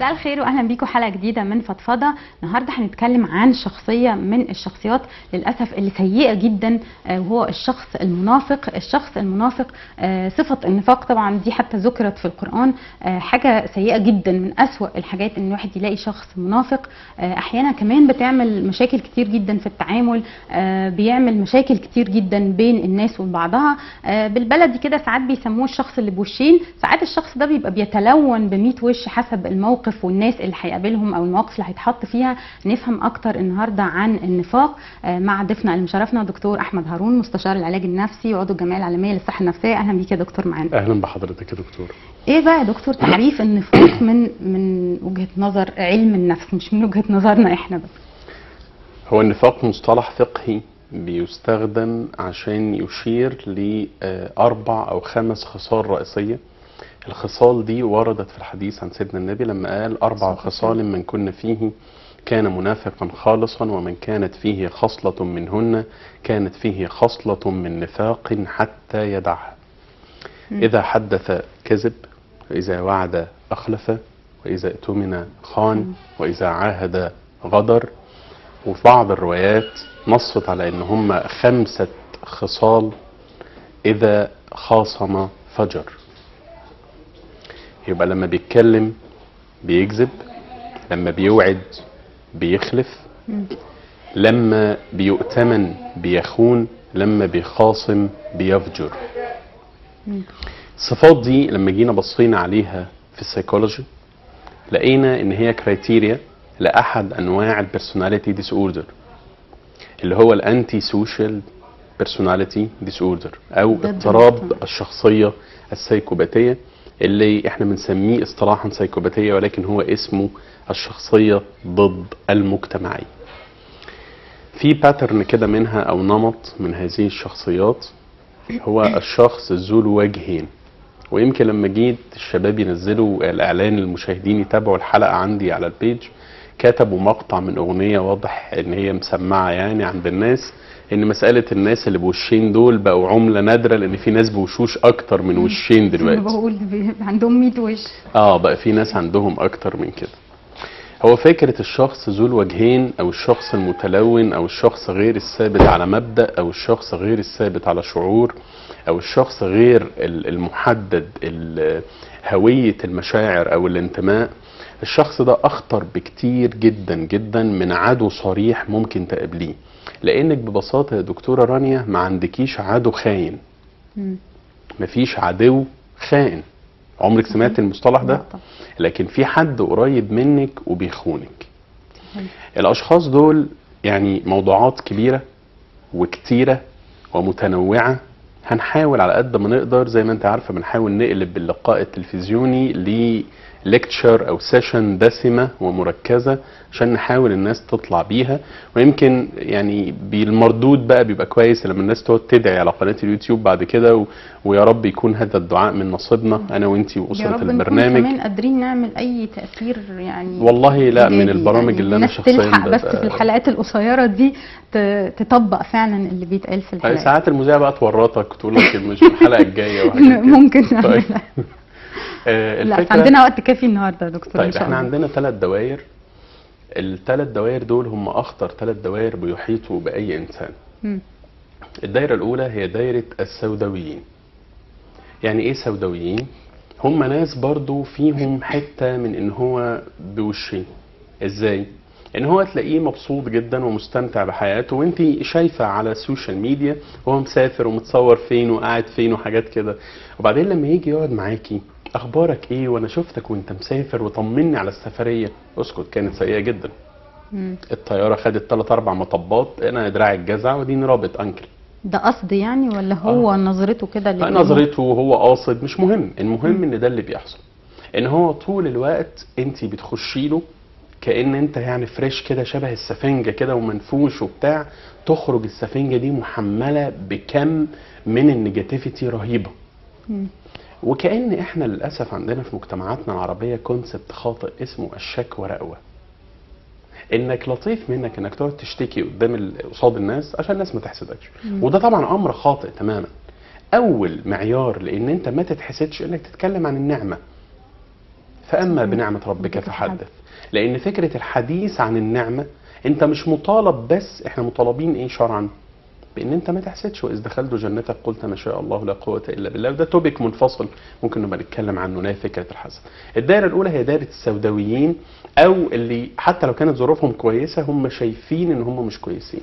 مساء الخير واهلا بيكم حلقه جديده من فضفضه النهارده هنتكلم عن شخصيه من الشخصيات للاسف اللي سيئه جدا آه، وهو الشخص المنافق الشخص المنافق آه، صفه النفاق طبعا دي حتى ذكرت في القران آه، حاجه سيئه جدا من اسوا الحاجات ان الواحد يلاقي شخص منافق آه، احيانا كمان بتعمل مشاكل كتير جدا في التعامل آه، بيعمل مشاكل كتير جدا بين الناس وبعضها آه، بالبلدي كده ساعات بيسموه الشخص اللي بوشين ساعات الشخص ده بيبقى بيتلون ب وش حسب الموقف والناس اللي هيقابلهم او المواقف اللي هيتحط فيها نفهم اكتر النهارده عن النفاق آه، مع ضيفنا اللي مشرفنا دكتور احمد هارون مستشار العلاج النفسي وعضو الجمعيه العالميه للصحه النفسيه اهلا بيك يا دكتور معانا اهلا بحضرتك يا دكتور ايه بقى يا دكتور تعريف النفاق من من وجهه نظر علم النفس مش من وجهه نظرنا احنا بس هو النفاق مصطلح فقهي بيستخدم عشان يشير لأربع أو خمس خصال رئيسية الخصال دي وردت في الحديث عن سيدنا النبي لما قال أربع خصال من كن فيه كان منافقا خالصا ومن كانت فيه خصلة منهن كانت فيه خصلة من نفاق حتى يدعها إذا حدث كذب وإذا وعد أخلف وإذا اؤتمن خان وإذا عاهد غدر وفي بعض الروايات نصت على ان هم خمسة خصال اذا خاصم فجر يبقى لما بيتكلم بيكذب لما بيوعد بيخلف لما بيؤتمن بيخون لما بيخاصم بيفجر الصفات دي لما جينا بصينا عليها في السيكولوجي لقينا ان هي كرايتيريا لاحد انواع البيرسوناليتي ديس اوردر اللي هو الانتي سوشيال بيرسوناليتي ديس اوردر او ضد اضطراب المجتمع. الشخصيه السيكوباتيه اللي احنا بنسميه اصطلاحا سيكوباتيه ولكن هو اسمه الشخصيه ضد المجتمعيه في باترن كده منها او نمط من هذه الشخصيات هو الشخص ذو الوجهين ويمكن لما جيت الشباب ينزلوا الاعلان للمشاهدين يتابعوا الحلقه عندي على البيج كتبوا مقطع من اغنيه واضح ان هي مسمعه يعني عند الناس ان مساله الناس اللي بوشين دول بقوا عمله نادره لان في ناس بوشوش اكتر من وشين انا دلوقتي بقول بي- عندهم 100 وش اه بقى في ناس عندهم اكتر من كده هو فكرة الشخص ذو الوجهين او الشخص المتلون او الشخص غير الثابت على مبدأ او الشخص غير الثابت على شعور او الشخص غير ال- المحدد ال- هوية المشاعر او الانتماء الشخص ده اخطر بكتير جدا جدا من عدو صريح ممكن تقابليه لانك ببساطة يا دكتورة رانيا ما عندكيش عدو خاين مم. مفيش عدو خائن عمرك سمعت المصطلح ده لا طبعا. لكن في حد قريب منك وبيخونك صحيح. الاشخاص دول يعني موضوعات كبيره وكتيره ومتنوعه هنحاول على قد ما نقدر زي ما انت عارفه بنحاول نقلب اللقاء التلفزيوني لليكتشر او سيشن دسمه ومركزه عشان نحاول الناس تطلع بيها ويمكن يعني بالمردود بقى بيبقى كويس لما الناس تقعد تدعي على قناه اليوتيوب بعد كده و... ويا رب يكون هذا الدعاء من نصيبنا انا وانتي يا واسره رب نكون البرنامج كمان قادرين نعمل اي تاثير يعني والله لا من إيجابي. البرامج اللي انا الناس شخصيا تلحق بس ببقى- في الحلقات القصيره دي ت- تطبق فعلا اللي بيتقال في طيب الحلقات ساعات المذيعه بقى تورطك تقول لك مش الحلقه الجايه وحاجات كده. ممكن طيب نعملها آه لا الفكره عندنا وقت كافي النهارده يا دكتور ان طيب شاء احنا الله عندنا ثلاث دوائر الثلاث دوائر دول هم اخطر ثلاث دوائر بيحيطوا باي انسان مم. الدايره الاولى هي دايره السوداويين يعني ايه سوداويين هم ناس برضو فيهم حته من ان هو بوشين ازاي ان هو تلاقيه مبسوط جدا ومستمتع بحياته وانت شايفه على السوشيال ميديا هو مسافر ومتصور فين وقاعد فين وحاجات كده وبعدين لما يجي يقعد معاكي اخبارك ايه وانا شفتك وانت مسافر وطمني على السفريه اسكت كانت سيئه جدا مم. الطياره خدت ثلاث اربع مطبات انا دراعي الجزع وديني رابط انكل ده قصد يعني ولا هو نظرته كده اللي نظرته وهو قاصد مش مهم المهم ان ده اللي بيحصل ان هو طول الوقت انت بتخشي له كان انت يعني فريش كده شبه السفنجه كده ومنفوش وبتاع تخرج السفنجه دي محمله بكم من النيجاتيفيتي رهيبه مم. وكأن احنا للأسف عندنا في مجتمعاتنا العربية كونسبت خاطئ اسمه الشكوى رأوة انك لطيف منك انك تقعد تشتكي قدام ال- قصاد الناس عشان الناس ما تحسدكش وده طبعا امر خاطئ تماما اول معيار لان انت ما تتحسدش انك تتكلم عن النعمه فاما بنعمه ربك ربك فحدث لان فكره الحديث عن النعمه انت مش مطالب بس احنا مطالبين ايه شرعا بان انت ما تحسدش واذ دخلت جنتك قلت ما شاء الله لا قوه الا بالله وده توبيك منفصل ممكن نبقى نتكلم عنه اللي هي فكره الحسد الدائره الاولى هي دائره السوداويين او اللي حتى لو كانت ظروفهم كويسه هم شايفين ان هم مش كويسين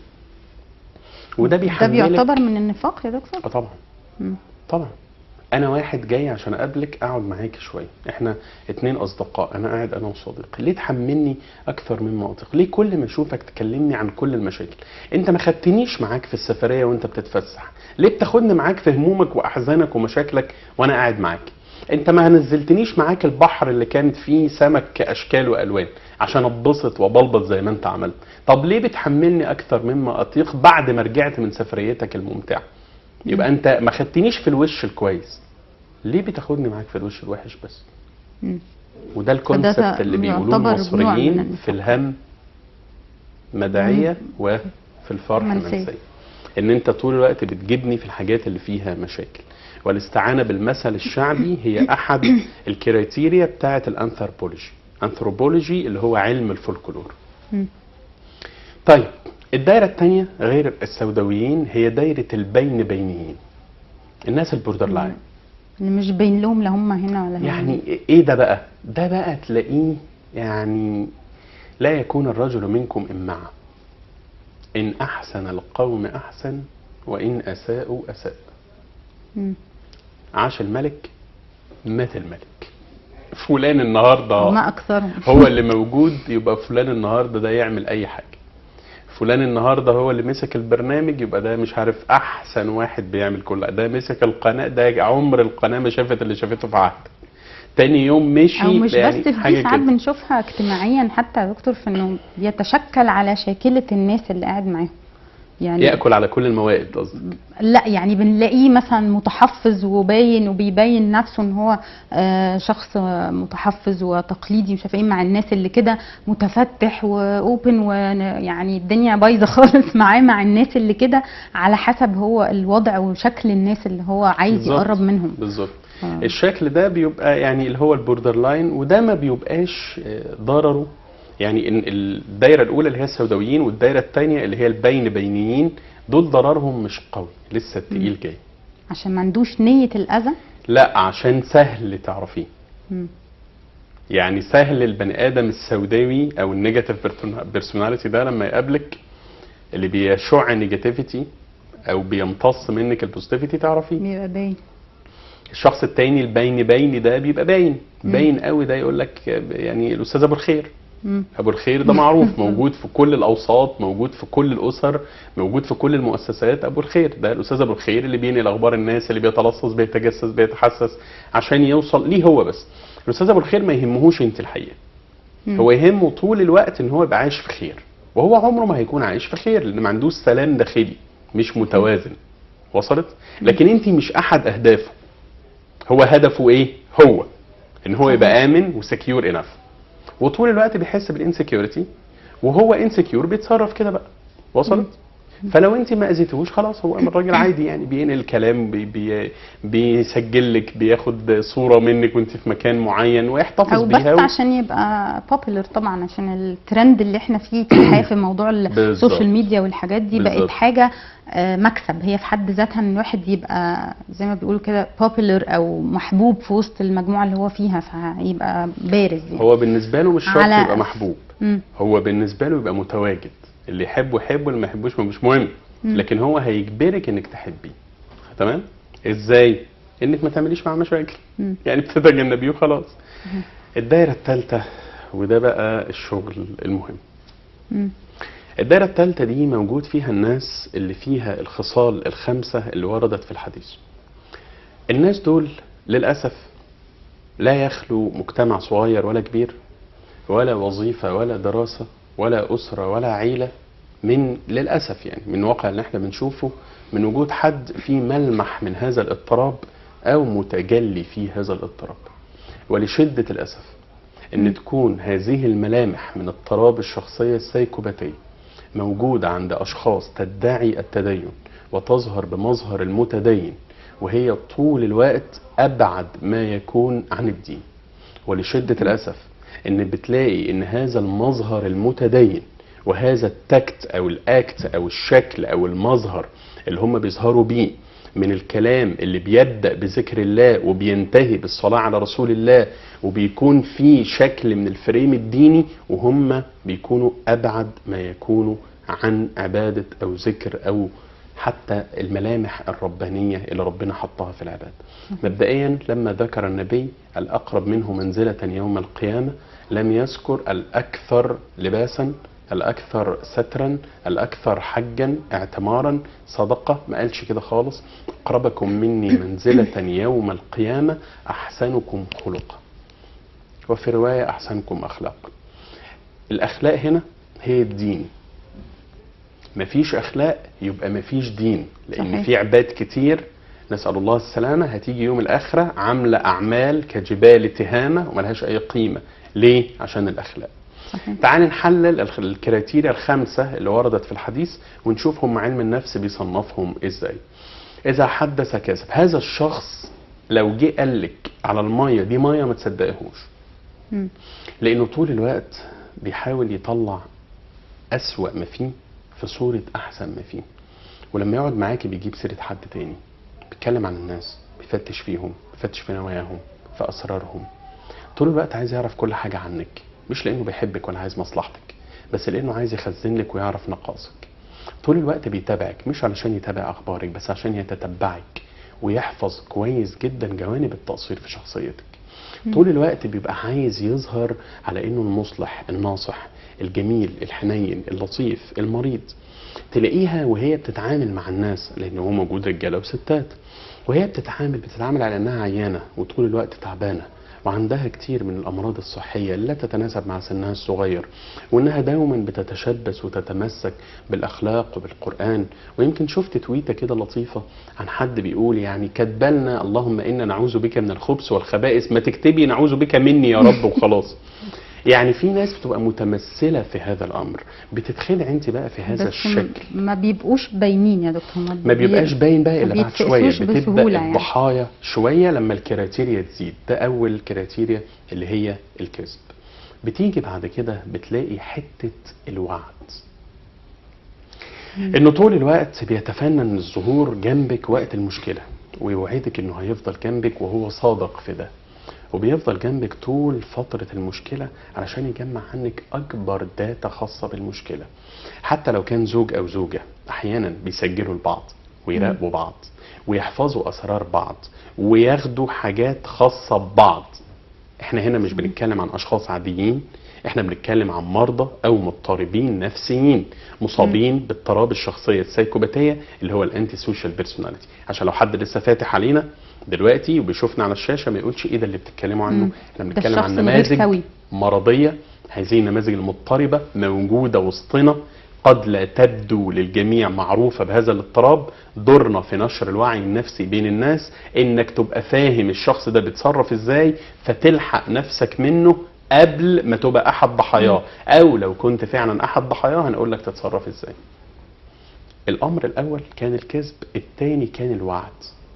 وده ده بيحملك بيعتبر من النفاق يا دكتور اه طبعا مم. طبعا انا واحد جاي عشان اقابلك اقعد معاك شويه احنا اتنين اصدقاء انا قاعد انا وصديقي ليه تحملني اكثر مما اطيق ليه كل ما اشوفك تكلمني عن كل المشاكل انت ما خدتنيش معاك في السفريه وانت بتتفسح ليه بتاخدني معاك في همومك واحزانك ومشاكلك وانا قاعد معاك انت ما نزلتنيش معاك البحر اللي كانت فيه سمك اشكال والوان عشان اتبسط وبلبط زي ما انت عملت طب ليه بتحملني اكثر مما اطيق بعد ما رجعت من سفريتك الممتعه يبقى انت ما خدتنيش في الوش الكويس ليه بتاخدني معاك في الوش الوحش بس مم. وده الكونسبت اللي بيقولوه يعتبر نوع من المصريين النفاق. في الهم مداعية وفي الفرح منسية. منسية ان انت طول الوقت بتجيبني في الحاجات اللي فيها مشاكل والاستعانة بالمثل الشعبي هي احد الكريتيريا بتاعة الانثروبولوجي انثروبولوجي اللي هو علم الفولكلور مم. طيب الدايرة الثانية غير السوداويين هي دايرة البين بينيين الناس البوردر لاين اللي مش باين لهم لا هم هنا ولا هنا يعني ايه ده بقى؟ ده بقى تلاقيه يعني لا يكون الرجل منكم إمعة إن أحسن القوم أحسن وإن أساءوا أساء مم. عاش الملك مات الملك فلان النهارده وما اكثرهم هو اللي موجود يبقى فلان النهارده ده يعمل اي حاجه فلان النهارده هو اللي مسك البرنامج يبقى ده مش عارف احسن واحد بيعمل كل ده مسك القناه ده عمر القناه ما شافت اللي شافته في عهد تاني يوم مشي او مش يعني بس في حاجه دي ساعات كده بنشوفها اجتماعيا حتى يا دكتور في انه بيتشكل على شاكله الناس اللي قاعد معاهم يعني ياكل على كل الموائد قصدي لا يعني بنلاقيه مثلا متحفظ وباين وبيبين نفسه ان هو آه، شخص آه، متحفظ وتقليدي مش عارفه ايه مع الناس اللي كده متفتح واوبن ويعني الدنيا بايظه خالص معاه مع الناس اللي كده على حسب هو الوضع وشكل الناس اللي هو عايز بالظبط. يقرب منهم بالظبط آه. الشكل ده بيبقى يعني اللي هو البوردر لاين وده ما بيبقاش آه، ضرره يعني إن الدايره الاولى اللي هي السوداويين والدايره الثانيه اللي هي البين بينيين دول ضررهم مش قوي لسه التقيل جاي عشان ما عندوش نيه الاذى لا عشان سهل تعرفيه مم. يعني سهل البني ادم السوداوي او النيجاتيف بيرسوناليتي ده لما يقابلك اللي بيشع نيجاتيفيتي او بيمتص منك البوزيتيفيتي تعرفيه بيبقى باين الشخص التاني البين بين ده بيبقى باين باين قوي ده يقول لك يعني الاستاذ ابو الخير مم. ابو الخير ده معروف موجود في كل الاوساط موجود في كل الاسر موجود في كل المؤسسات ابو الخير ده الاستاذ ابو الخير اللي بينقل اخبار الناس اللي بيتلصص بيتجسس بيتحسس عشان يوصل ليه هو بس الاستاذ ابو الخير ما يهمهوش انت الحقيقه مم. هو يهمه طول الوقت ان هو يبقى عايش في خير وهو عمره ما هيكون عايش في خير لان ما عندوش سلام داخلي مش متوازن وصلت لكن انت مش احد اهدافه هو هدفه ايه هو ان هو يبقى امن وسكيور انف وطول الوقت بيحس بالانسكيورتي وهو انسكيور بيتصرف كده بقى وصلت فلو انت ما اذيتهوش خلاص هو الراجل عادي يعني بينقل الكلام بي بي بيسجل لك بياخد صوره منك وانت في مكان معين ويحتفظ او بس بيها و... عشان يبقى بوبيلر طبعا عشان الترند اللي احنا فيه في الحياه في موضوع بالظبط. السوشيال ميديا والحاجات دي بالظبط. بقت حاجه آه، مكسب هي في حد ذاتها ان الواحد يبقى زي ما بيقولوا كده بوبيلر او محبوب في وسط المجموعه اللي هو فيها فيبقى بارز يعني هو بالنسبه له مش شرط على- يبقى محبوب مم. هو بالنسبه له يبقى متواجد اللي يحبه يحبه اللي ما يحبوش مش مهم لكن هو هيجبرك انك تحبيه تمام ازاي انك ما تعمليش معاه مشاكل مم. يعني بتتجنبيه وخلاص الدايره الثالثه وده بقى الشغل المهم مم. الدايره الثالثه دي موجود فيها الناس اللي فيها الخصال الخمسه اللي وردت في الحديث الناس دول للاسف لا يخلو مجتمع صغير ولا كبير ولا وظيفه ولا دراسه ولا اسره ولا عيله من للاسف يعني من واقع اللي احنا بنشوفه من وجود حد في ملمح من هذا الاضطراب او متجلي في هذا الاضطراب ولشده الاسف ان تكون هذه الملامح من اضطراب الشخصيه السيكوباتيه موجوده عند اشخاص تدعي التدين وتظهر بمظهر المتدين وهي طول الوقت ابعد ما يكون عن الدين ولشده الاسف ان بتلاقي ان هذا المظهر المتدين وهذا التكت او الاكت او الشكل او المظهر اللي هم بيظهروا بيه من الكلام اللي بيبدا بذكر الله وبينتهي بالصلاه على رسول الله وبيكون في شكل من الفريم الديني وهم بيكونوا ابعد ما يكونوا عن عباده او ذكر او حتى الملامح الربانيه اللي ربنا حطها في العباده. مبدئيا لما ذكر النبي الاقرب منه منزله يوم القيامه لم يذكر الاكثر لباسا الاكثر سترا الاكثر حجا اعتمارا صدقه ما قالش كده خالص اقربكم مني منزله يوم القيامه احسنكم خلقا وفي روايه احسنكم اخلاقا الاخلاق هنا هي الدين مفيش اخلاق يبقى مفيش دين لان صحيح. في عباد كتير نسال الله السلامه هتيجي يوم الاخره عامله اعمال كجبال تهامه وملهاش اي قيمه ليه عشان الاخلاق صحيح تعال نحلل الخ- الكريتيريا الخمسة اللي وردت في الحديث ونشوف هم علم النفس بيصنفهم ازاي إذا حدث كذب هذا الشخص لو جه قال لك على المية دي مية ما تصدقهوش مم. لأنه طول الوقت بيحاول يطلع أسوأ ما فيه في صورة أحسن ما فيه ولما يقعد معاكي بيجيب سيرة حد تاني بيتكلم عن الناس بيفتش فيهم بيفتش في نواياهم في أسرارهم طول الوقت عايز يعرف كل حاجة عنك مش لأنه بيحبك ولا عايز مصلحتك بس لأنه عايز يخزن لك ويعرف نقاصك طول الوقت بيتابعك مش علشان يتابع أخبارك بس عشان يتتبعك ويحفظ كويس جدا جوانب التقصير في شخصيتك طول الوقت بيبقى عايز يظهر على انه المصلح الناصح الجميل الحنين اللطيف المريض تلاقيها وهي بتتعامل مع الناس لان هو موجود رجاله وستات وهي بتتعامل بتتعامل على انها عيانه وطول الوقت تعبانه وعندها كتير من الامراض الصحيه اللي لا تتناسب مع سنها الصغير وانها دايما بتتشبث وتتمسك بالاخلاق وبالقران ويمكن شفت تويته كده لطيفه عن حد بيقول يعني كاتبالنا اللهم انا نعوذ بك من الخبث والخبائث ما تكتبي نعوذ بك مني يا رب وخلاص يعني في ناس بتبقى متمثله في هذا الامر بتتخدع انت بقى في هذا بس الشكل ما بيبقوش باينين يا دكتور ما بيبقاش باين بقى ما الا بعد شويه بيتقسوش بتبدا بسهولة يعني. الضحايا شويه لما الكريتيريا تزيد ده اول كريتيريا اللي هي الكذب بتيجي بعد كده بتلاقي حته الوعد انه طول الوقت بيتفنن الظهور جنبك وقت المشكله ويوعدك انه هيفضل جنبك وهو صادق في ده وبيفضل جنبك طول فترة المشكلة علشان يجمع عنك أكبر داتا خاصة بالمشكلة حتى لو كان زوج أو زوجة أحيانا بيسجلوا لبعض ويراقبوا بعض ويحفظوا أسرار بعض وياخدوا حاجات خاصة ببعض احنا هنا مش بنتكلم عن أشخاص عاديين احنا بنتكلم عن مرضى او مضطربين نفسيين مصابين باضطراب الشخصيه السيكوباتيه اللي هو الانتي سوشيال بيرسوناليتي عشان لو حد لسه فاتح علينا دلوقتي وبيشوفنا على الشاشه ما يقولش ايه ده اللي بتتكلموا عنه مم. احنا ده بنتكلم عن الشخص الغير نماذج سوي. مرضيه هذه النماذج المضطربه موجوده وسطنا قد لا تبدو للجميع معروفة بهذا الاضطراب دورنا في نشر الوعي النفسي بين الناس انك تبقى فاهم الشخص ده بيتصرف ازاي فتلحق نفسك منه قبل ما تبقى احد ضحاياه او لو كنت فعلا احد ضحاياه هنقول لك تتصرف ازاي الامر الاول كان الكذب الثاني كان الوعد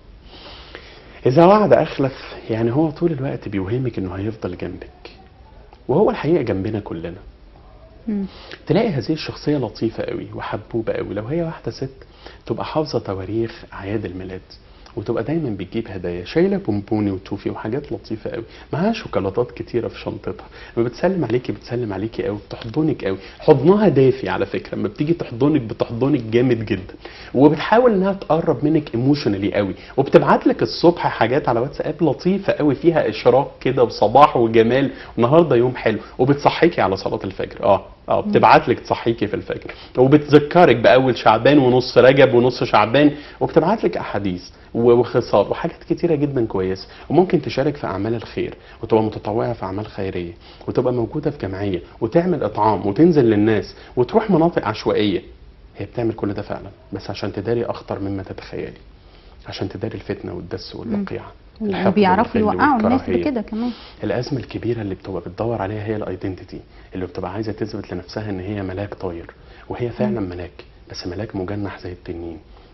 اذا وعد اخلف يعني هو طول الوقت بيوهمك انه هيفضل جنبك وهو الحقيقه جنبنا كلنا مم. تلاقي هذه الشخصيه لطيفه قوي وحبوبه قوي لو هي واحده ست تبقى حافظه تواريخ اعياد الميلاد وتبقى دايما بتجيب هدايا شايله بونبوني وتوفي وحاجات لطيفه قوي معاها شوكولاتات كتيره في شنطتها لما بتسلم عليكي بتسلم عليكي قوي بتحضنك قوي حضنها دافي على فكره لما بتيجي تحضنك بتحضنك جامد جدا وبتحاول انها تقرب منك ايموشنالي قوي وبتبعت لك الصبح حاجات على واتساب لطيفه قوي فيها اشراق كده وصباح وجمال النهارده يوم حلو وبتصحيكي على صلاه الفجر اه اه بتبعت لك تصحيكي في الفجر وبتذكرك باول شعبان ونص رجب ونص شعبان وبتبعت لك احاديث و- وخصال وحاجات كتيره جدا كويسه وممكن تشارك في اعمال الخير وتبقى متطوعه في اعمال خيريه وتبقى موجوده في جمعيه وتعمل اطعام وتنزل للناس وتروح مناطق عشوائيه هي بتعمل كل ده فعلا بس عشان تداري اخطر مما تتخيلي عشان تداري الفتنه والدس والوقيعه الحقد وبيعرفوا والغل يوقعوا الناس والكراهية. بكده كمان الازمه الكبيره اللي بتبقى بتدور عليها هي الايدنتيتي اللي بتبقى عايزه تثبت لنفسها ان هي ملاك طاير وهي فعلا ملاك بس ملاك مجنح زي التنين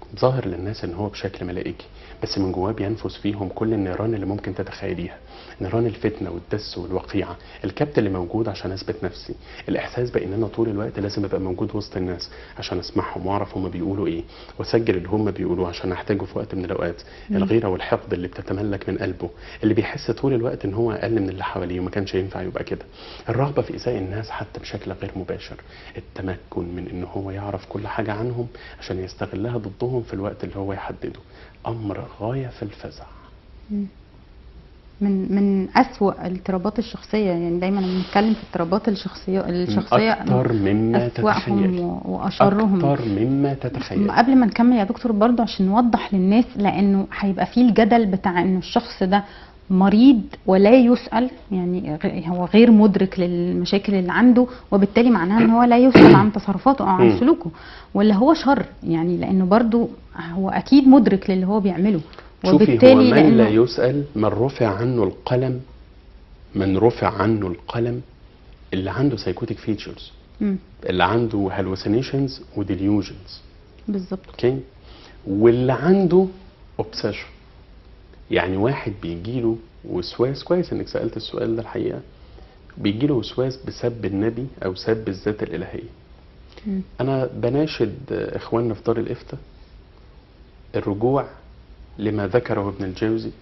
ظاهر للناس ان هو بشكل ملائكي بس من جواه بينفس فيهم كل النيران اللي ممكن تتخيليها نيران الفتنه والدس والوقيعه الكبت اللي موجود عشان اثبت نفسي الاحساس بان انا طول الوقت لازم ابقى موجود وسط الناس عشان اسمعهم واعرف هم بيقولوا ايه واسجل اللي هم بيقولوه عشان احتاجه في وقت من الاوقات مم. الغيره والحقد اللي بتتملك من قلبه اللي بيحس طول الوقت ان هو اقل من اللي حواليه وما كانش ينفع يبقى كده الرغبه في ايذاء الناس حتى بشكل غير مباشر التمكن من ان هو يعرف كل حاجه عنهم عشان يستغلها ضدهم في الوقت اللي هو يحدده امر غايه في الفزع مم. من من أسوأ الاضطرابات الشخصية يعني دايما لما بنتكلم في اضطرابات الشخصية الشخصية اكتر مما أسوأهم تتخيل و- وأشرهم اكتر مما تتخيل قبل ما نكمل يا دكتور برضو عشان نوضح للناس لانه هيبقى فيه الجدل بتاع انه الشخص ده مريض ولا يسأل يعني غ- هو غير مدرك للمشاكل اللي عنده وبالتالي معناها ان هو لا يسأل عن تصرفاته او عن مم. سلوكه ولا هو شر يعني لانه برضو هو اكيد مدرك للي هو بيعمله شوفي هو من لا لانه يسأل من رفع عنه القلم من رفع عنه القلم اللي عنده سايكوتيك فيتشرز مم، اللي عنده هالوسينيشنز وديليوجنز بالظبط اوكي واللي عنده اوبسيشن يعني واحد بيجيله وسواس كويس انك سالت السؤال ده الحقيقه بيجيله وسواس بسب النبي او سب الذات الالهيه مم. انا بناشد اخواننا في دار الافتاء الرجوع لما ذكره ابن الجوزي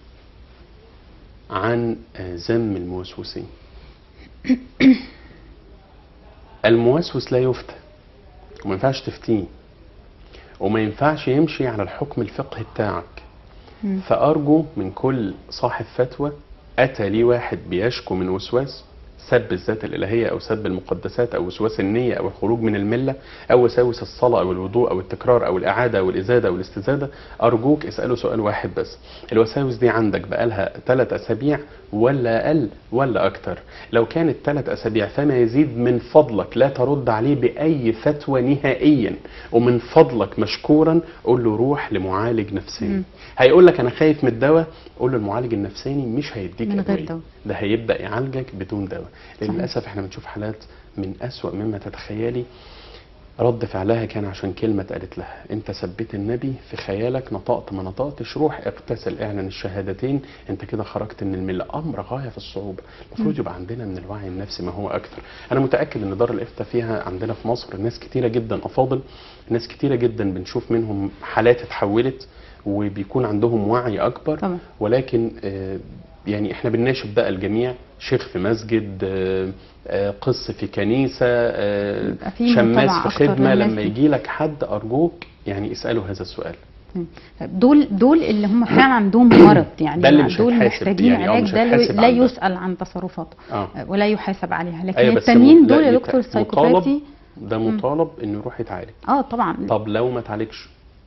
عن ذم الموسوسين الموسوس لا يفتى وما ينفعش تفتيه وما ينفعش يمشي على الحكم الفقهي بتاعك مم. فأرجو من كل صاحب فتوى أتى لي واحد بيشكو من وسواس سب الذات الإلهية أو سب المقدسات أو وسواس النية أو الخروج من الملة أو وساوس الصلاة أو الوضوء أو التكرار أو الإعادة أو الإزادة أو الاستزادة أرجوك اسأله سؤال واحد بس الوساوس دي عندك بقالها ثلاث أسابيع ولا أقل ولا أكتر لو كانت ثلاث أسابيع فما يزيد من فضلك لا ترد عليه بأي فتوى نهائيا ومن فضلك مشكورا قول له روح لمعالج نفساني مم. هيقول لك انا خايف من الدواء قول له المعالج النفساني مش هيديك من غير أدوية. دواء. ده هيبدا يعالجك بدون دواء صحيح. للاسف احنا بنشوف حالات من اسوا مما تتخيلي رد فعلها كان عشان كلمة قالت لها انت سبيت النبي في خيالك نطقت ما نطقتش روح اغتسل اعلن الشهادتين انت كده خرجت من الملة امر غاية في الصعوبة المفروض مم. يبقى عندنا من الوعي النفسي ما هو اكثر انا متأكد ان دار الافتاء فيها عندنا في مصر ناس كتيرة جدا افاضل ناس كتيرة جدا بنشوف منهم حالات اتحولت وبيكون عندهم وعي اكبر طبعا ولكن آه، يعني احنا بنناشد بقى الجميع شيخ في مسجد آه، آه، قس في كنيسه آه، يبقى في شماس متابعة في أكتر خدمه للناس لما دي. يجي لك حد ارجوك يعني اساله هذا السؤال مم. طيب دول دول اللي هم فعلا عندهم مرض يعني ده اللي مش دول هيتحاسب، محتاجين يعني أو علاج مش ده هيتحاسب لا عن ده. يسأل عن تصرفاته اه ولا يحاسب عليها لكن أيوة بس التانيين م- لا دول يا يت- دكتور السايكوباتي ده مطالب انه يروح يتعالج اه طبعا طب لو ما اتعالجش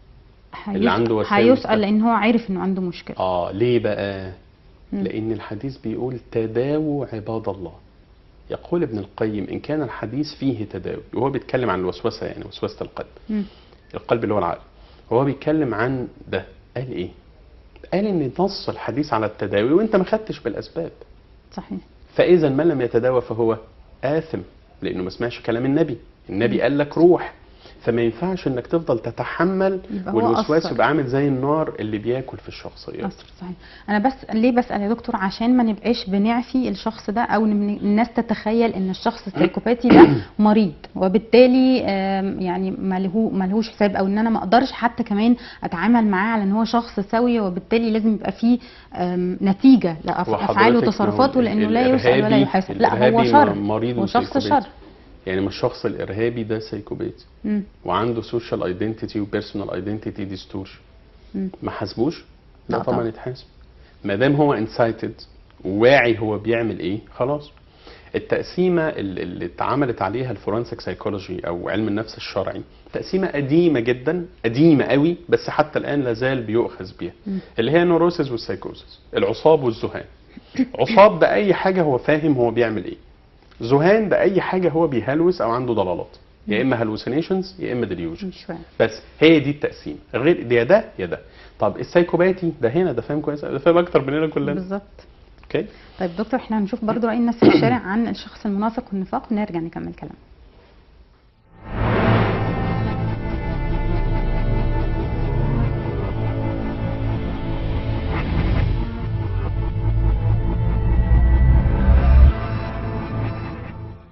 هيس- اللي عنده وساوس ده. هيسأل لان هو عارف انه عنده مشكله اه ليه بقى مم. لان الحديث بيقول تداووا عباد الله يقول ابن القيم ان كان الحديث فيه تداوي وهو بيتكلم عن الوسوسه يعني وسوسه القلب مم. القلب اللي هو العقل هو بيتكلم عن ده قال ايه قال ان نص الحديث على التداوي وانت ما خدتش بالاسباب صحيح فاذا من لم يتداوى فهو آثم لانه ما سمعش كلام النبي النبي قال لك روح فما ينفعش انك تفضل تتحمل يبقى هو والوسواس أثر. يبقى عامل زي النار اللي بياكل في الشخصيات أصل صحيح انا بس ليه بسال يا دكتور عشان ما نبقاش بنعفي الشخص ده او إن الناس تتخيل ان الشخص السايكوباتي ده مريض وبالتالي آم، يعني ماله ملهوش حساب او ان انا ما اقدرش حتى كمان اتعامل معاه على ان هو شخص سوي وبالتالي لازم يبقى فيه آم، نتيجه لافعاله وحضرتك وتصرفاته ما هو لانه لا يسال ولا الإرهابي- يحاسب لا هو الإرهابي شر مريض هو شخص وسايكوباتي. شر يعني ما الشخص الارهابي ده سايكوباتي مم. وعنده سوشيال ايدنتيتي وبيرسونال ايدنتيتي ديستورشن مم. ما حاسبوش لا لا طبعا طبعا. يتحاسب ما دام هو انسايتد وواعي هو بيعمل ايه خلاص التقسيمه اللي اللي اتعملت عليها الفورنسيك سايكولوجي او علم النفس الشرعي تقسيمه قديمه جدا قديمه قوي بس حتى الان لا زال بيؤخذ بيها مم. اللي هي النوروسيس والسايكوزيس العصاب والذهان عصاب ده اي حاجه هو فاهم هو بيعمل ايه ذهان ده اي حاجه هو بيهلوس او عنده ضلالات يا اما هلوسينيشنز يا اما ديليوجن مش فاهم بس هي دي التقسيم غير ده يا ده يا ده طب السايكوباتي ده هنا ده فاهم كويس ده فاهم اكتر مننا كلنا بالظبط اوكي طيب دكتور احنا هنشوف برضو رأي الناس في الشارع عن الشخص المنافق والنفاق ونرجع نكمل كلام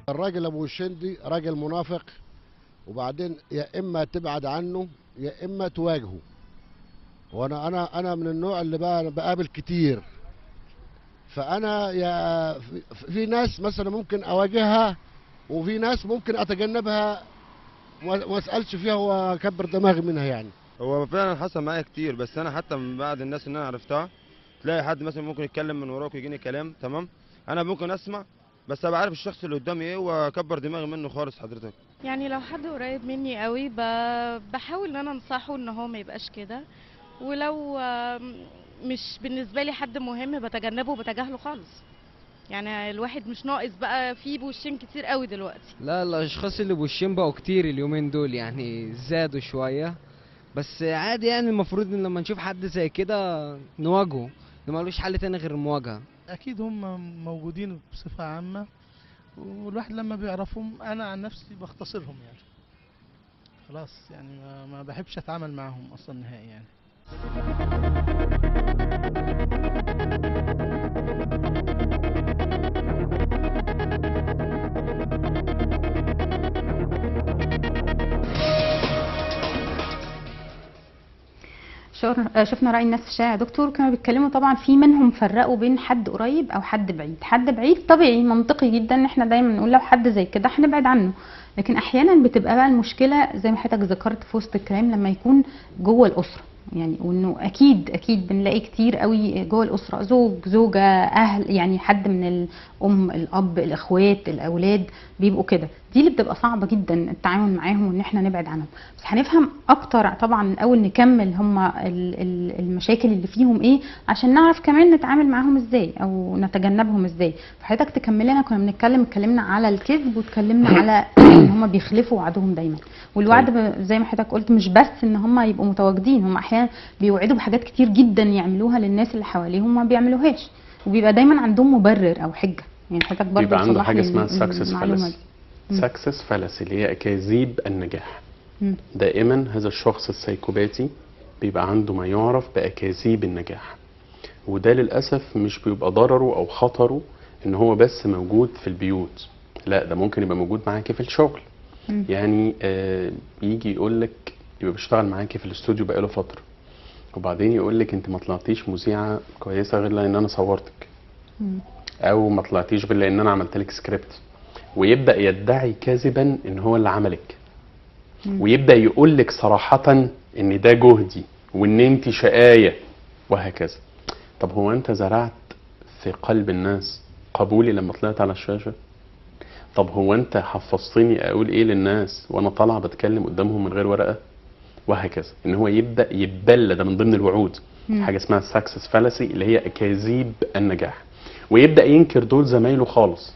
الراجل ابو الشندي راجل منافق وبعدين يا اما تبعد عنه يا اما تواجهه وانا انا انا من النوع اللي بقى بقابل كتير فانا يا في, في ناس مثلا ممكن اواجهها وفي ناس ممكن اتجنبها وما وما اسالش فيها واكبر دماغي منها يعني هو فعلا حصل معايا كتير بس انا حتى من بعد الناس اللي انا عرفتها تلاقي حد مثلا ممكن يتكلم من وراك ويجيني كلام تمام انا ممكن اسمع بس ابقى عارف الشخص اللي قدامي ايه واكبر دماغي منه خالص حضرتك يعني لو حد قريب مني قوي ب... بحاول ان انا انصحه ان هو ما يبقاش كده ولو آم، مش بالنسبه لي حد مهم بتجنبه وبتجاهله خالص يعني الواحد مش ناقص بقى فيه بوشين كتير قوي دلوقتي لا الاشخاص اللي بوشين بقوا كتير اليومين دول يعني زادوا شويه بس عادي يعني المفروض ان لما نشوف حد زي كده نواجهه ده ملوش حل تاني غير المواجهه اكيد هم موجودين بصفه عامه والواحد لما بيعرفهم انا عن نفسي بختصرهم يعني خلاص يعني ما, ما بحبش اتعامل معاهم اصلا نهائي يعني شر- آه، شفنا رأي الناس في الشارع يا دكتور كانوا بيتكلموا طبعا في منهم فرقوا بين حد قريب او حد بعيد حد بعيد طبيعي منطقي جدا ان احنا دايما نقول لو حد زي كده هنبعد عنه لكن احيانا بتبقى بقى المشكله زي ما حضرتك ذكرت في وسط الكلام لما يكون جوه الاسره يعني وانه اكيد اكيد بنلاقي كتير قوي جوه الاسره زوج زوجه اهل يعني حد من الام الاب الاخوات الاولاد بيبقوا كده دي اللي بتبقى صعبه جدا التعامل معاهم وان احنا نبعد عنهم بس هنفهم اكتر طبعا الاول نكمل هم المشاكل اللي فيهم ايه عشان نعرف كمان نتعامل معاهم ازاي او نتجنبهم ازاي فحضرتك تكمل لنا كنا بنتكلم اتكلمنا على الكذب واتكلمنا على ان هم بيخلفوا وعدهم دايما والوعد ب- زي ما حضرتك قلت مش بس ان هم يبقوا متواجدين هم احيانا بيوعدوا بحاجات كتير جدا يعملوها للناس اللي حواليهم وما بيعملوهاش وبيبقى دايما عندهم مبرر او حجه يعني حضرتك برضه بيبقى عنده تصلح حاجه لي اسمها ال- سكسس المعلومة فالسي دي. مم. سكسس فالسي اللي هي اكاذيب النجاح مم. دائما هذا الشخص السيكوباتي بيبقى عنده ما يعرف باكاذيب النجاح وده للاسف مش بيبقى ضرره او خطره ان هو بس موجود في البيوت لا ده ممكن يبقى موجود معاكي في الشغل مم. يعني آه يجي يقول لك يبقى بيشتغل معاكي في الاستوديو بقاله فتره وبعدين يقول لك انت ما طلعتيش مذيعه كويسه غير لان انا صورتك مم. او ما طلعتيش غير لان انا عملت لك سكريبت ويبدا يدعي كذبا ان هو اللي عملك مم. ويبدا يقول لك صراحه ان ده جهدي وان انت شقايه وهكذا طب هو انت زرعت في قلب الناس قبولي لما طلعت على الشاشه طب هو انت حفظتني اقول ايه للناس وانا طالع بتكلم قدامهم من غير ورقه وهكذا ان هو يبدا يتبلى ده من ضمن الوعود مم. حاجه اسمها السكسس فالسي اللي هي اكاذيب النجاح ويبدا ينكر دول زمايله خالص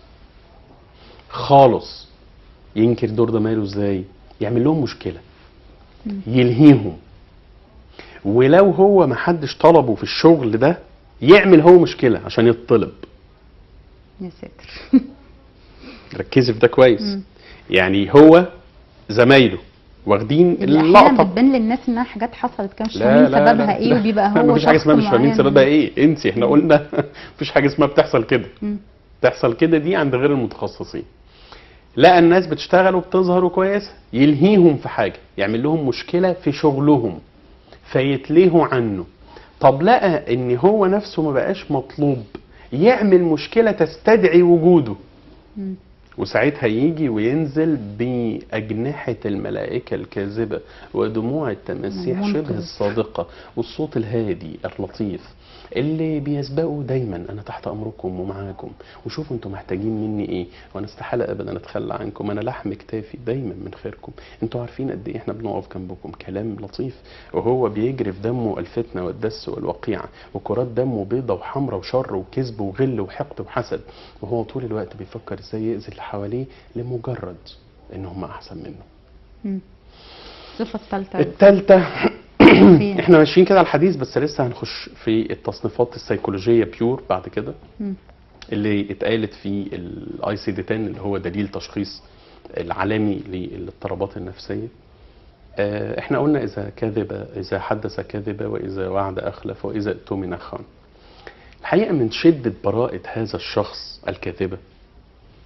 خالص ينكر دور زمايله ازاي يعمل لهم مشكله مم. يلهيهم ولو هو ما حدش طلبه في الشغل ده يعمل هو مشكله عشان يطلب يا ساتر ركزي في ده كويس مم. يعني هو زمايله واخدين اللي احيانا اللقطه بتبان للناس انها حاجات حصلت كان مش لا فاهمين لا سببها لا ايه لا. وبيبقى لا، هو مفيش حاجه شخص اسمها مش فاهمين معين. سببها ايه انسي احنا قلنا مفيش حاجه اسمها بتحصل كده مم. تحصل كده دي عند غير المتخصصين لا الناس بتشتغل وبتظهر كويسه يلهيهم في حاجه يعمل لهم مشكله في شغلهم فيتلهوا عنه طب لقى ان هو نفسه ما بقاش مطلوب يعمل مشكله تستدعي وجوده مم. وساعتها يجي وينزل بأجنحة الملائكة الكاذبة ودموع التماسيح المنقذ. شبه الصادقة والصوت الهادي اللطيف اللي بيسبقوا دايما انا تحت امركم ومعاكم وشوفوا انتم محتاجين مني ايه وانا استحاله ابدا اتخلى عنكم انا لحم كتافي دايما من خيركم انتوا عارفين قد ايه احنا بنقف جنبكم كلام لطيف وهو بيجري في دمه الفتنه والدس والوقيعه وكرات دمه بيضه وحمرة وشر وكذب وغل وحقد وحسد وهو طول الوقت بيفكر ازاي يأذي اللي حواليه لمجرد ان هم احسن منه مم. الصفه الثالثه التالتة فين؟ احنا ماشيين كده على الحديث بس لسه هنخش في التصنيفات السيكولوجية بيور بعد كده مم. اللي اتقالت في الاي سي دي 10 اللي هو دليل تشخيص العالمي للاضطرابات النفسية آه، احنا قلنا اذا كذب اذا حدث كذب واذا وعد اخلف واذا اؤتمن خان الحقيقة من شدة براءة هذا الشخص الكاذبة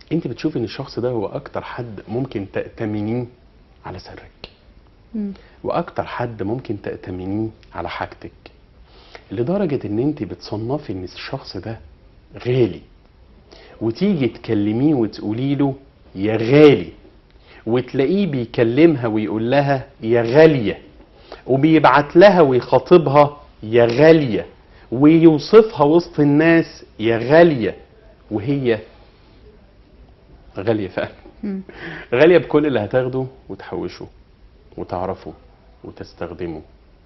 انت بتشوفي ان الشخص ده هو اكتر حد ممكن تأتمنيه على سرك مم. واكتر حد ممكن تأتمنيه على حاجتك لدرجة ان انت بتصنفي ان الشخص ده غالي وتيجي تكلميه وتقولي له يا غالي وتلاقيه بيكلمها ويقول لها يا غالية وبيبعت لها ويخاطبها يا غالية ويوصفها وسط الناس يا غالية وهي غالية فعلا مم. غالية بكل اللي هتاخده وتحوشه وتعرفه وتستخدمه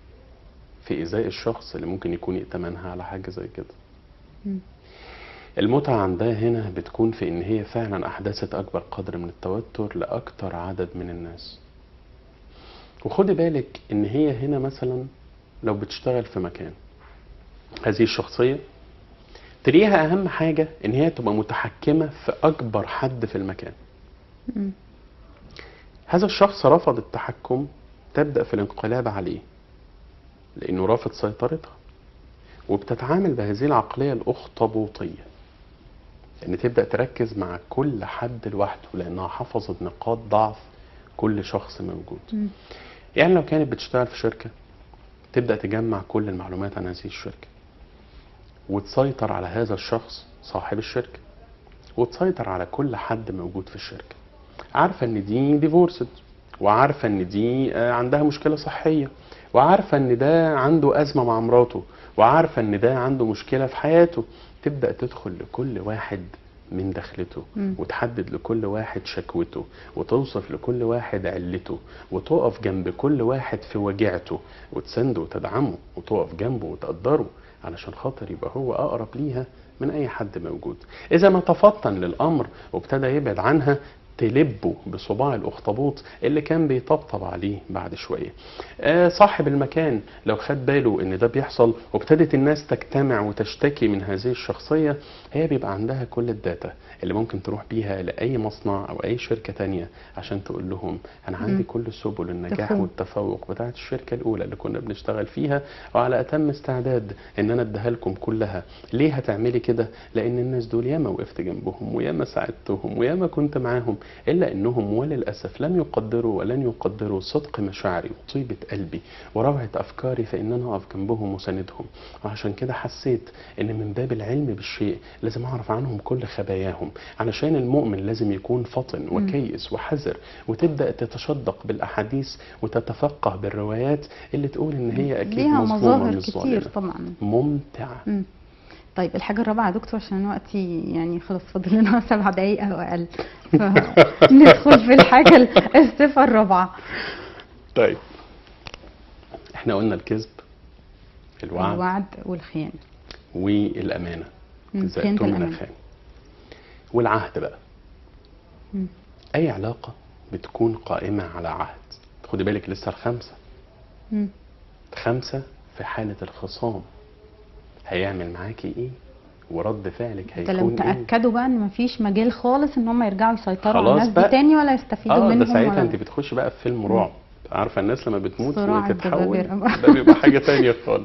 في إزاء الشخص اللي ممكن يكون يأتمنها على حاجة زي كده مم. المتعة عندها هنا بتكون في إن هي فعلا أحدثت أكبر قدر من التوتر لأكتر عدد من الناس وخدي بالك إن هي هنا مثلا لو بتشتغل في مكان هذه الشخصية تلاقيها أهم حاجة إن هي تبقى متحكمة في أكبر حد في المكان مم. هذا الشخص رفض التحكم تبدأ في الانقلاب عليه لأنه رافض سيطرتها وبتتعامل بهذه العقلية الأخطبوطية إن تبدأ تركز مع كل حد لوحده لأنها حفظت نقاط ضعف كل شخص موجود مم. يعني لو كانت بتشتغل في شركة تبدأ تجمع كل المعلومات عن هذه الشركة وتسيطر على هذا الشخص صاحب الشركة وتسيطر على كل حد موجود في الشركة عارفة ان دي ديفورسد وعارفة ان دي آه، عندها مشكلة صحية وعارفة ان ده عنده أزمة مع مراته وعارفة ان ده عنده مشكلة في حياته تبدأ تدخل لكل واحد من دخلته مم. وتحدد لكل واحد شكوته وتوصف لكل واحد علته وتقف جنب كل واحد في وجعته وتسنده وتدعمه وتقف جنبه وتقدره علشان خاطر يبقى هو أقرب ليها من أي حد موجود إذا ما تفطن للأمر وابتدى يبعد عنها تلبه بصباع الاخطبوط اللي كان بيطبطب عليه بعد شويه. آه صاحب المكان لو خد باله ان ده بيحصل وابتدت الناس تجتمع وتشتكي من هذه الشخصيه هي بيبقى عندها كل الداتا اللي ممكن تروح بيها لاي مصنع او اي شركه تانية عشان تقول لهم انا عندي مم. كل سبل النجاح تفهم. والتفوق بتاعت الشركه الاولى اللي كنا بنشتغل فيها وعلى اتم استعداد ان انا اديها لكم كلها ليه هتعملي كده لان الناس دول ياما وقفت جنبهم وياما ساعدتهم وياما كنت معاهم الا انهم وللاسف لم يقدروا ولن يقدروا صدق مشاعري وطيبه قلبي وروعه افكاري فان انا اقف جنبهم وساندهم وعشان كده حسيت ان من باب العلم بالشيء لازم اعرف عنهم كل خباياهم علشان المؤمن لازم يكون فطن وكيس وحذر وتبدا تتشدق بالاحاديث وتتفقه بالروايات اللي تقول ان هي اكيد ليها مظلومه مظاهر مش كتير ظالمه طبعا ممتعه مم. طيب الحاجة الرابعة يا دكتور عشان وقتي يعني خلاص فاضل لنا سبع دقايق أو أقل فندخل في الحاجة ال- الصفة الرابعة طيب احنا قلنا الكذب الوعد الوعد والخيانة والامانه مم، ازاي خيانة تؤمن الأمانة. خان والعهد بقى مم. اي علاقه بتكون قائمه على عهد خدي بالك لسه الخمسه مم. خمسه في حاله الخصام هيعمل معاكي ايه ورد فعلك ده لو هيكون ايه تأكدوا بقى ان مفيش مجال خالص ان هم يرجعوا يسيطروا على خلاص الناس دي بقى. تاني ولا يستفيدوا اه ده منهم ساعتها ولا انت بتخش بقى في فيلم رعب عارفه الناس لما بتموت صراع وتتحول الجبابرة. ده بيبقى حاجه تانية خالص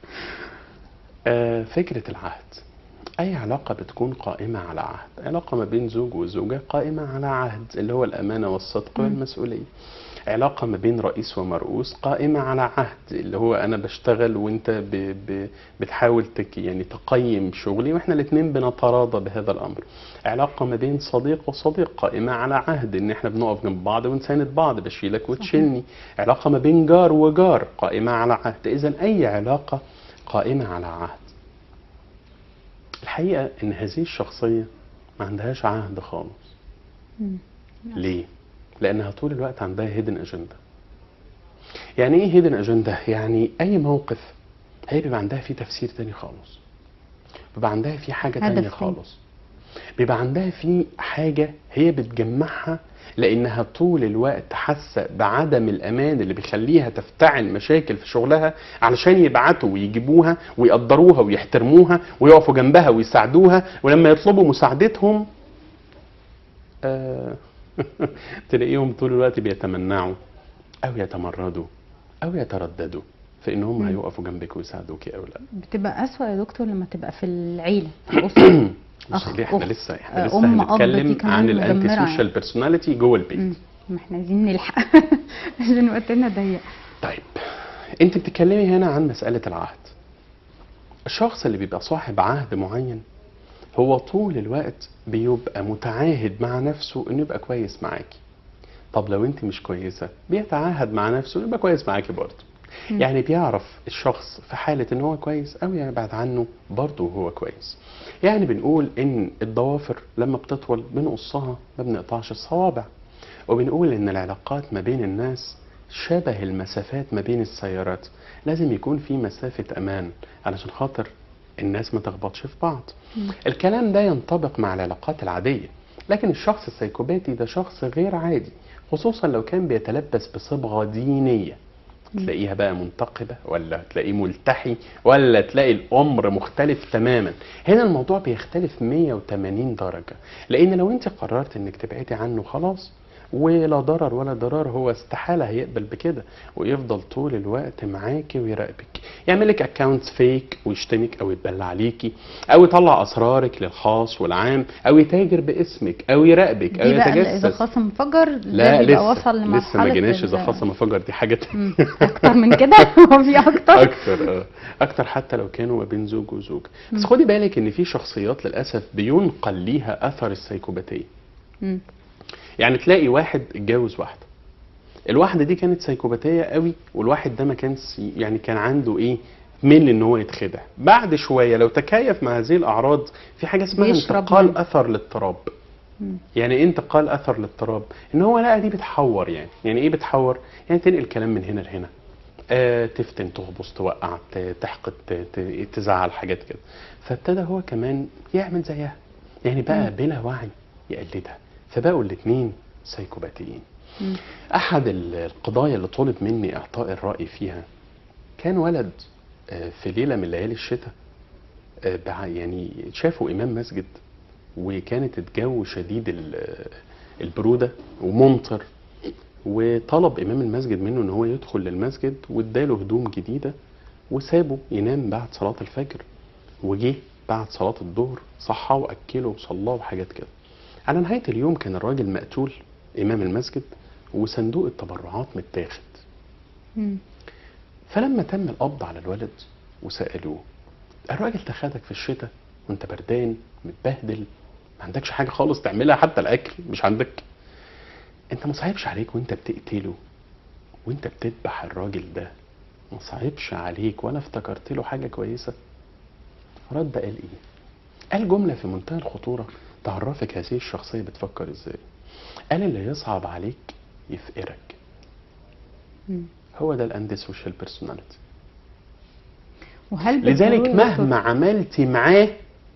آه فكره العهد اي علاقه بتكون قائمه على عهد علاقه ما بين زوج وزوجه قائمه على عهد اللي هو الامانه والصدق مم. والمسؤوليه علاقة ما بين رئيس ومرؤوس قائمة على عهد اللي هو أنا بشتغل وأنت ب... ب... بتحاول تك... يعني تقيم شغلي وإحنا الاتنين بنتراضى بهذا الأمر. علاقة ما بين صديق وصديق قائمة على عهد إن إحنا بنقف جنب بعض ونساند بعض بشيلك وتشيلني. علاقة ما بين جار وجار قائمة على عهد. إذا أي علاقة قائمة على عهد. الحقيقة إن هذه الشخصية ما عندهاش عهد خالص. مم. ليه؟ لأنها طول الوقت عندها هيدن أجندة. يعني إيه هيدن أجندة؟ يعني أي موقف هي بيبقى عندها فيه تفسير تاني خالص. بيبقى عندها فيه حاجة هدف تانية تاني. خالص. بيبقى عندها فيه حاجة هي بتجمعها لأنها طول الوقت حاسة بعدم الأمان اللي بيخليها تفتعل مشاكل في شغلها علشان يبعتوا ويجيبوها ويقدروها ويحترموها ويقفوا جنبها ويساعدوها ولما يطلبوا مساعدتهم آه تلاقيهم طول الوقت بيتمنعوا او يتمردوا او يترددوا في ان هم مم. هيقفوا جنبك ويساعدوكي او لا بتبقى أسوأ يا دكتور لما تبقى في العيلة في الأسرة بص أخ، ليه احنا أخت، لسه احنا آه، لسه أم، أب، دي هنتكلم كمان عن الانتي مدمرة سوشيال بيرسوناليتي جوه البيت مم. ما احنا عايزين نلحق عشان وقتنا ضيق طيب انت بتتكلمي هنا عن مسألة العهد الشخص اللي بيبقى صاحب عهد معين هو طول الوقت بيبقى متعاهد مع نفسه انه يبقى كويس معاكي طب لو انت مش كويسة بيتعاهد مع نفسه انه يبقى كويس معاكي برضه مم. يعني بيعرف الشخص في حالة ان هو كويس او يبعد عنه برضه هو كويس يعني بنقول ان الضوافر لما بتطول بنقصها ما بنقطعش الصوابع وبنقول ان العلاقات ما بين الناس شبه المسافات ما بين السيارات لازم يكون في مسافة امان علشان خاطر الناس ما تخبطش في بعض مم. الكلام ده ينطبق مع العلاقات العادية لكن الشخص السيكوباتي ده شخص غير عادي خصوصا لو كان بيتلبس بصبغة دينية تلاقيها بقى منتقبة ولا تلاقيه ملتحي ولا تلاقي الأمر مختلف تماما هنا الموضوع بيختلف 180 درجة لأن لو أنت قررت أنك تبعدي عنه خلاص ولا ضرر ولا ضرار هو استحالة هيقبل بكده ويفضل طول الوقت معاكي ويراقبك يعمل لك اكونتس فيك ويشتمك او يتبلى عليكي او يطلع اسرارك للخاص والعام او يتاجر باسمك او يراقبك او دي بقى اذا يتجسس خصم فجر لا ده بيبقى لسه وصل لمرحله لسه ما جيناش اذا ال- خصم فجر دي حاجه تانية. مم. اكتر من كده هو في اكتر اكتر اه اكتر حتى لو كانوا ما بين زوج وزوج بس خدي بالك ان في شخصيات للاسف بينقل ليها اثر السيكوباتيه مم. يعني تلاقي واحد اتجوز واحده الواحده دي كانت سيكوباتيه قوي والواحد ده ما كانش يعني كان عنده ايه ميل ان هو يتخدع بعد شويه لو تكيف مع هذه الاعراض في حاجه اسمها بيشرب انتقال منه. اثر الاضطراب مم. يعني ايه انتقال اثر الاضطراب ان هو لقى دي بتحور يعني يعني ايه بتحور يعني تنقل كلام من هنا لهنا آه تفتن تغبص توقع ت- تحقد ت- ت- تزعل حاجات كده فابتدى هو كمان يعمل زيها يعني بقى بلا وعي يقلدها فبقوا الاثنين سيكوباتيين مم. احد ال- القضايا اللي طلب مني اعطاء الراي فيها كان ولد آه، في ليله من ليالي الشتاء آه، بع- يعني شافوا امام مسجد وكانت الجو شديد ال- البروده وممطر وطلب امام المسجد منه ان هو يدخل للمسجد واداله هدوم جديده وسابه ينام بعد صلاه الفجر وجه بعد صلاه الظهر صحى واكله وصلاه وحاجات كده على نهايه اليوم كان الراجل مقتول امام المسجد وصندوق التبرعات متاخد مم. فلما تم القبض على الولد وسالوه الراجل ده خدك في الشتاء وانت بردان متبهدل ما عندكش حاجه خالص تعملها حتى الاكل مش عندك انت ما صعبش عليك وانت بتقتله وانت بتذبح الراجل ده ما صعبش عليك ولا افتكرت له حاجه كويسه رد قال ايه قال جمله في منتهى الخطوره تعرفك هذه الشخصيه بتفكر ازاي قال اللي يصعب عليك يفقرك مم. هو ده الانتي سوشيال بيرسوناليتي وهل لذلك بالضرورة مهما عملتي معاه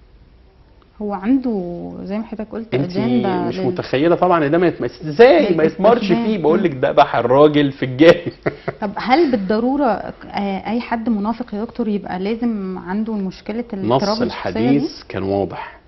هو عنده زي ما حضرتك قلت انت اجنده مش لل- متخيله طبعا ان ده ما يتمس ازاي ما يتمرش للاستخدام. فيه بقول لك ذبح الراجل في الجاي طب هل بالضروره آه، اي حد منافق يا دكتور يبقى لازم عنده مشكله الاضطراب نص الشخصية دي؟ الحديث كان واضح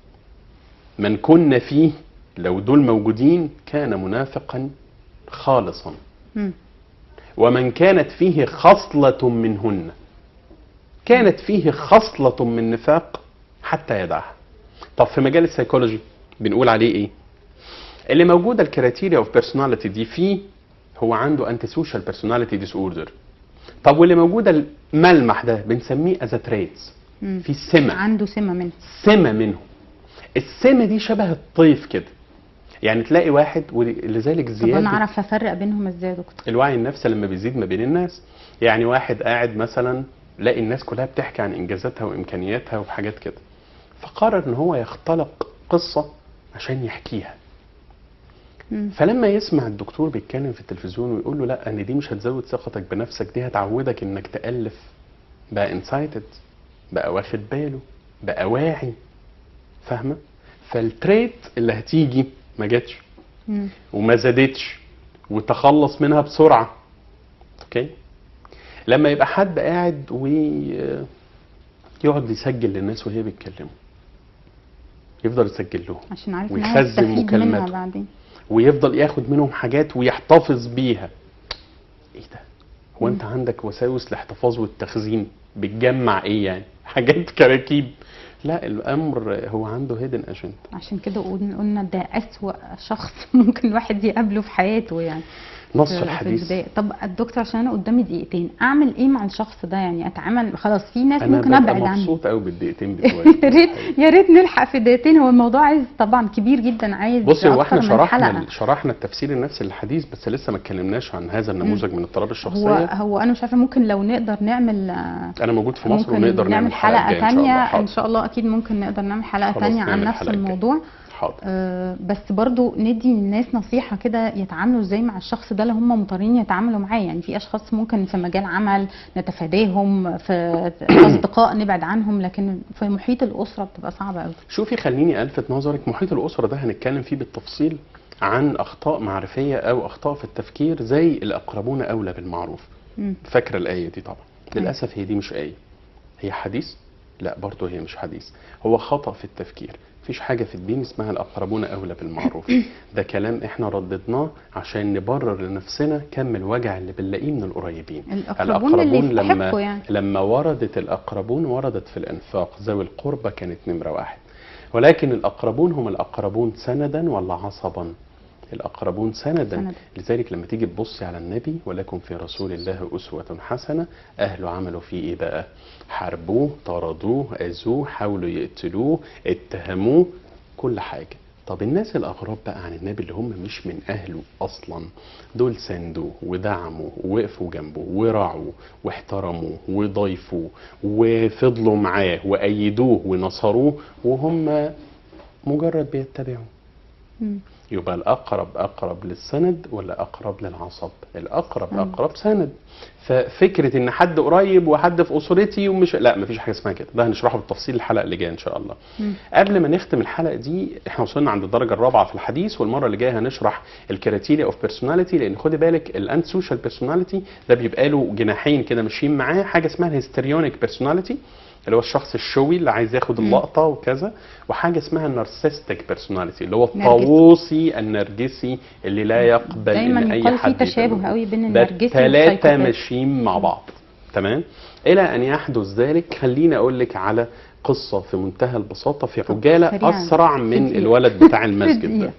من كنا فيه لو دول موجودين كان منافقا خالصا مم. ومن كانت فيه خصلة منهن كانت فيه خصلة من نفاق حتى يدعها طب في مجال السيكولوجي بنقول عليه ايه اللي موجوده الكريتيريا اوف بيرسوناليتي دي فيه هو عنده انتي سوشيال بيرسوناليتي ديس اوردر طب واللي موجوده الملمح ده بنسميه از تريتس مم. في سمه عنده سمه منه سمه منهم السمه دي شبه الطيف كده يعني تلاقي واحد ولذلك طب زياده انا اعرف افرق بينهم ازاي يا دكتور الوعي النفسي لما بيزيد ما بين الناس يعني واحد قاعد مثلا لاقي الناس كلها بتحكي عن انجازاتها وامكانياتها وحاجات كده فقرر ان هو يختلق قصه عشان يحكيها مم. فلما يسمع الدكتور بيتكلم في التلفزيون ويقول له لا ان دي مش هتزود ثقتك بنفسك دي هتعودك انك تالف بقى انسايتد بقى واخد باله بقى واعي فاهمه فالتريت اللي هتيجي ما جاتش مم. وما زادتش وتخلص منها بسرعه اوكي لما يبقى حد قاعد ويقعد يسجل للناس وهي بيتكلموا يفضل يسجل لهم عشان عارف ان هو ويخزن يستفيد منها مكالماته. بعدين ويفضل ياخد منهم حاجات ويحتفظ بيها ايه ده هو انت عندك وساوس الاحتفاظ والتخزين بتجمع ايه يعني حاجات كراكيب لا الامر هو عنده هيدن اجنده عشان كده قلنا قلنا ده اسوأ شخص ممكن الواحد يقابله في حياته يعني نص في- في الحديث البداية. طب الدكتور عشان انا قدامي دقيقتين اعمل ايه مع الشخص ده يعني اتعامل خلاص في ناس انا ممكن ببقى ابعد عنه مبسوط قوي بالدقيقتين بتوعي يا ريت يا ريت نلحق في دقيقتين هو الموضوع عايز طبعا كبير جدا عايز بصي هو احنا أكتر من شرحنا حلقة. ال- شرحنا التفسير النفسي للحديث بس لسه ما اتكلمناش عن هذا النموذج من اضطراب هو الشخصيه هو انا مش عارفه ممكن لو نقدر نعمل آه، انا موجود في مصر ممكن ونقدر نعمل حلقه الجاية ان شاء تانية الله ان حاضر. شاء الله اكيد ممكن نقدر نعمل حلقه خلاص تانية عن نعمل نفس الحلقة الجاية. الموضوع حاضر آه، بس برضو ندي للناس نصيحة كده يتعاملوا ازاي مع الشخص ده اللي هم مضطرين يتعاملوا معاه يعني في اشخاص ممكن في مجال عمل نتفاداهم في في اصدقاء نبعد عنهم لكن في محيط الاسرة بتبقى صعبة قوي شوفي خليني الفت نظرك محيط الاسره ده هنتكلم فيه بالتفصيل عن اخطاء معرفيه او اخطاء في التفكير زي الاقربون اولى بالمعروف مم. فاكره الايه دي طبعا أيوة. للاسف هي دي مش ايه هي حديث لا برضه هي مش حديث هو خطا في التفكير مفيش حاجه في الدين اسمها الاقربون اولى بالمعروف ده كلام احنا رددناه عشان نبرر لنفسنا كم الوجع اللي بنلاقيه من القريبين الاقربون اللي لما يستحقوا يعني لما وردت الأقربون وردت في الإنفاق ذوي القربى كانت نمرة واحد ولكن الأقربون هم الأقربون سندا ولا عصبا الأقربون سندا سند. لذلك لما تيجي تبصي على النبي ولكم في رسول الله أسوة حسنة أهله عملوا فيه إيه بقى حاربوه طردوه أذوه حاولوا يقتلوه اتهموه كل حاجة طب الناس الأغراب بقى عن النبي اللي هم مش من أهله أصلا دول ساندوه ودعموا ووقفوا جنبه ورعوا واحترموه وضيفوه وفضلوا معاه وأيدوه ونصروه وهم مجرد بيتبعوا مم. يبقى الأقرب أقرب للسند ولا أقرب للعصب الأقرب مم. أقرب سند ففكرة إن حد قريب وحد في أسرتي ومش لا مفيش حاجة اسمها كده ده هنشرحه بالتفصيل الحلقة اللي جاية إن شاء الله مم. قبل ما نختم الحلقة دي احنا وصلنا عند الدرجة الرابعة في الحديث والمرة اللي جاية هنشرح الكريتيريا اوف بيرسوناليتي لأن خدي بالك الانت سوشيال بيرسوناليتي ده بيبقى له جناحين كده ماشيين معاه حاجة اسمها الهيستريونيك بيرسوناليتي اللي هو الشخص الشوي اللي عايز ياخد مم. اللقطة وكذا وحاجة اسمها النارسيستيك بيرسوناليتي اللي هو نرجسي. الطاووسي النرجسي اللي لا يقبل دايما ان اي يقال في حد تشابه يتمنى. قوي بين ده النرجسي الثلاثة والسايكوباتي ماشيين مع بعض تمام إلى أن يحدث ذلك خليني أقول لك على قصة في منتهى البساطة في طب عجالة سريعاً. أسرع في من دقيقة. الولد بتاع المسجد دقيقة.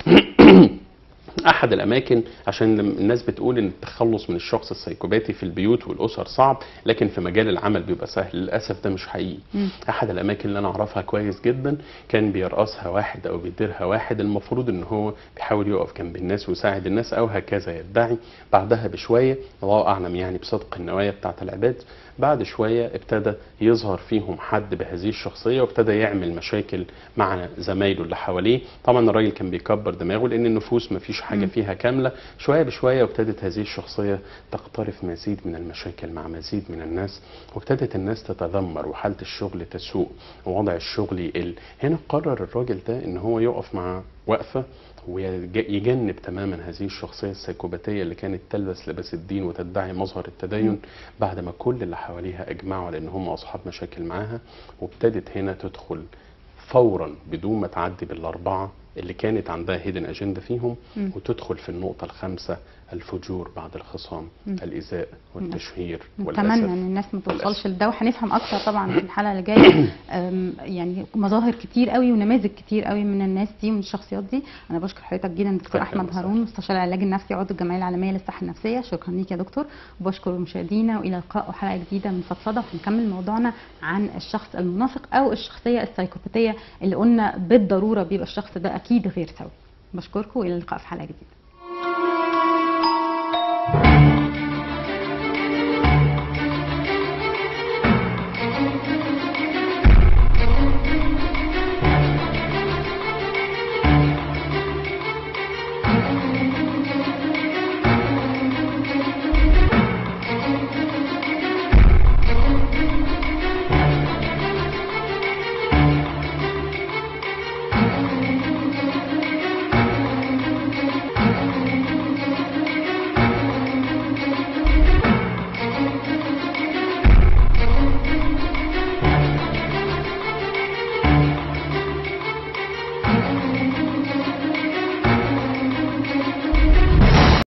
ده احد الاماكن عشان لما الناس بتقول ان التخلص من الشخص السيكوباتي في البيوت والاسر صعب لكن في مجال العمل بيبقى سهل للاسف ده مش حقيقي مم. احد الاماكن اللي انا اعرفها كويس جدا كان بيرقصها واحد او بيديرها واحد المفروض ان هو بيحاول يقف جنب الناس ويساعد الناس او هكذا يدعي بعدها بشويه الله اعلم يعني بصدق النوايا بتاعت العباد بعد شويه ابتدى يظهر فيهم حد بهذه الشخصيه وابتدى يعمل مشاكل مع زمايله اللي حواليه طبعا الراجل كان بيكبر دماغه لان النفوس ما فيش حاجه مم. فيها كامله شويه بشويه وابتدت هذه الشخصيه تقترف مزيد من المشاكل مع مزيد من الناس وابتدت الناس تتذمر وحاله الشغل تسوء ووضع الشغل يقل هنا قرر الراجل ده ان هو يقف مع وقفه ويجنب تماما هذه الشخصيه السيكوباتيه اللي كانت تلبس لباس الدين وتدعي مظهر التدين بعد ما كل اللي حواليها اجمعوا على ان هم اصحاب مشاكل معاها وابتدت هنا تدخل فورا بدون ما تعدي بالاربعه اللي كانت عندها هيدن اجنده فيهم مم. وتدخل في النقطه الخامسه الفجور بعد الخصام مم. الايذاء والتشهير نتمنى والاسف ان الناس ما توصلش والأسف. لده وهنفهم اكتر طبعا في الحلقه اللي جايه أم، يعني مظاهر كتير قوي ونماذج كتير قوي من الناس دي ومن الشخصيات دي انا بشكر حضرتك جدا دكتور أهلاً احمد وسهلاً. هارون مستشار العلاج النفسي عضو الجمعيه العالميه للصحه النفسيه شكرا ليك يا دكتور وبشكر مشاهدينا والى اللقاء وحلقه جديده من فضفضه هنكمل موضوعنا عن الشخص المنافق او الشخصيه السايكوباتيه اللي قلنا بالضروره بيبقى الشخص ده اكيد غير سوي بشكركم والى اللقاء في حلقه جديده